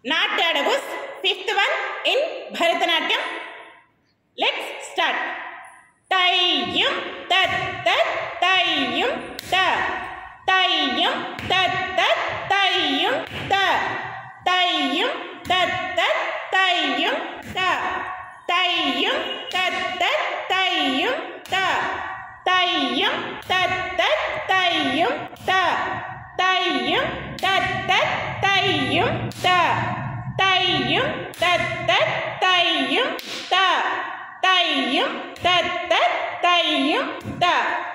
நாட்டு அடகுஸ் fifth one in Bharatanatyam let's start தையும் தத் தத் தையும் த தையும் தத் தத் தையும் த தையும் தத் தத் தையும் த தையும் தத் தத் தையும் த தையும் தத் தத் தையும் த தையும் தத் தத் தையும் த தையும் தத் தத் தையும் த தையும் தத் தத் தையும் த